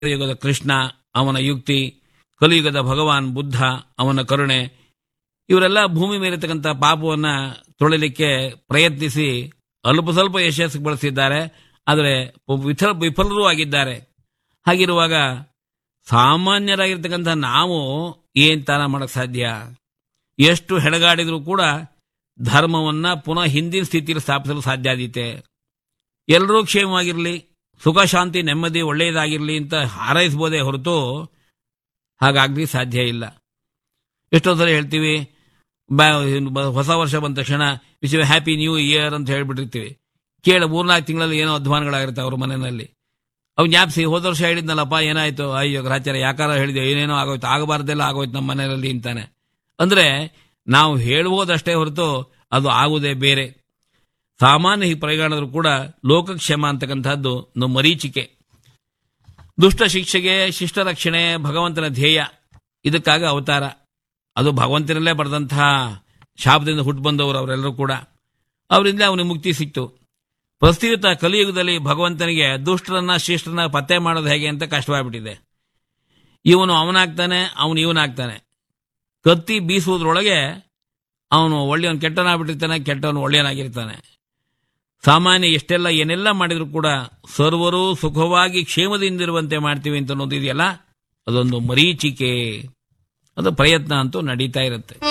ಯುಗದ ಕೃಷ್ಣ ಅವನ ಯುಕ್ತಿ ಕಲಿಯುಗದ ಭಗವಾನ್ ಬುದ್ಧ ಅವನ ಕರುಣೆ ಇವರೆಲ್ಲ ಭೂಮಿ ಮೇಲಿರ್ತಕ್ಕಂಥ ಪಾಪವನ್ನ ತೊಳಿಲಿಕ್ಕೆ ಪ್ರಯತ್ನಿಸಿ ಅಲ್ಪ ಸ್ವಲ್ಪ ಯಶಸ್ಸು ಬಳಸಿದ್ದಾರೆ ಆದರೆ ವಿಫಲ ವಿಫಲರೂ ಆಗಿದ್ದಾರೆ ಹಾಗಿರುವಾಗ ಸಾಮಾನ್ಯರಾಗಿರ್ತಕ್ಕಂಥ ನಾವು ಏನ್ ತಾನ ಮಾಡಕ್ ಸಾಧ್ಯ ಎಷ್ಟು ಹೆಣಗಾಡಿದ್ರೂ ಕೂಡ ಧರ್ಮವನ್ನ ಪುನಃ ಹಿಂದಿನ ಸ್ಥಿತಿಯಲ್ಲಿ ಸ್ಥಾಪಿಸಲು ಸಾಧ್ಯ ಆದೀತೆ ಎಲ್ಲರೂ ಕ್ಷೇಮವಾಗಿರಲಿ ಸುಖ ಶಾಂತಿ ನೆಮ್ಮದಿ ಒಳ್ಳೆಯದಾಗಿರಲಿ ಅಂತ ಹಾರೈಸ್ಬೋದೇ ಹೊರತು ಹಾಗಾಗ್ಲಿ ಸಾಧ್ಯ ಇಲ್ಲ ಎಷ್ಟೋ ಸಲ ಹೇಳ್ತೀವಿ ಬ- ಹೊಸ ವರ್ಷ ಬಂದ ತಕ್ಷಣ ವಿಶ್ ಹ್ಯಾಪಿ ನ್ಯೂ ಇಯರ್ ಅಂತ ಹೇಳ್ಬಿಟ್ಟಿರ್ತೀವಿ ಕೇಳ ಮೂರ್ನಾಲ್ಕು ತಿಂಗಳಲ್ಲಿ ಏನೋ ಅಧ್ವಾನಗಳಾಗಿರುತ್ತೆ ಅವ್ರ ಮನೆಯಲ್ಲಿ ಅವ್ ಜ್ಞಾಪಿಸಿ ಹೋದ ವರ್ಷ ಹೇಳಿದ್ನಲ್ಲಪ್ಪ ಏನಾಯ್ತು ಅಯ್ಯೋ ಗ್ರಾಚಾರ ಯಾಕಾರ ಹೇಳಿದೆ ಏನೇನೋ ಆಗೋಯ್ತು ಆಗಬಾರ್ದೆಲ್ಲ ಆಗೋಯ್ತು ನಮ್ಮ ಮನೆಯಲ್ಲಿ ಅಂತಾನೆ ಅಂದ್ರೆ ನಾವು ಹೇಳುವುದಷ್ಟೇ ಹೊರತು ಅದು ಆಗುವುದೇ ಬೇರೆ ಸಾಮಾನ್ಯ ಈ ಪ್ರಯಾಣದ್ರು ಕೂಡ ಲೋಕಕ್ಷೇಮ ಅಂತಕ್ಕಂಥದ್ದು ಒಂದು ಮರೀಚಿಕೆ ದುಷ್ಟ ಶಿಕ್ಷೆಗೆ ಶಿಷ್ಟ ರಕ್ಷಣೆ ಭಗವಂತನ ಧ್ಯೇಯ ಇದಕ್ಕಾಗಿ ಅವತಾರ ಅದು ಭಗವಂತನಲ್ಲೇ ಬರೆದಂತಹ ಶಾಪದಿಂದ ಹುಟ್ಟು ಬಂದವರು ಅವರೆಲ್ಲರೂ ಕೂಡ ಅವರಿಂದ ಅವನಿಗೆ ಮುಕ್ತಿ ಸಿಕ್ತು ಪ್ರಸ್ತುತ ಕಲಿಯುಗದಲ್ಲಿ ಭಗವಂತನಿಗೆ ದುಷ್ಟರನ್ನ ಶಿಷ್ಟರನ್ನ ಪತ್ತೆ ಮಾಡೋದು ಹೇಗೆ ಅಂತ ಕಷ್ಟವಾಗ್ಬಿಟ್ಟಿದೆ ಇವನು ಅವನಾಗ್ತಾನೆ ಅವನು ಇವನಾಗ್ತಾನೆ ಕತ್ತಿ ಬೀಸುವುದ್ರೊಳಗೆ ಅವನು ಒಳ್ಳೆಯವನು ಕೆಟ್ಟನಾಗ್ಬಿಟ್ಟಿರ್ತಾನೆ ಕೆಟ್ಟವನು ಒಳ್ಳೆಯನಾಗಿರ್ತಾನೆ ಸಾಮಾನ್ಯ ಎಷ್ಟೆಲ್ಲ ಏನೆಲ್ಲ ಮಾಡಿದ್ರು ಕೂಡ ಸರ್ವರು ಸುಖವಾಗಿ ಕ್ಷೇಮದಿಂದಿರುವಂತೆ ಮಾಡ್ತೀವಿ ಅಂತ ಅನ್ನೋದು ಇದೆಯಲ್ಲ ಅದೊಂದು ಮರೀಚಿಕೆ ಅದು ಪ್ರಯತ್ನ ಅಂತೂ ನಡೀತಾ ಇರುತ್ತೆ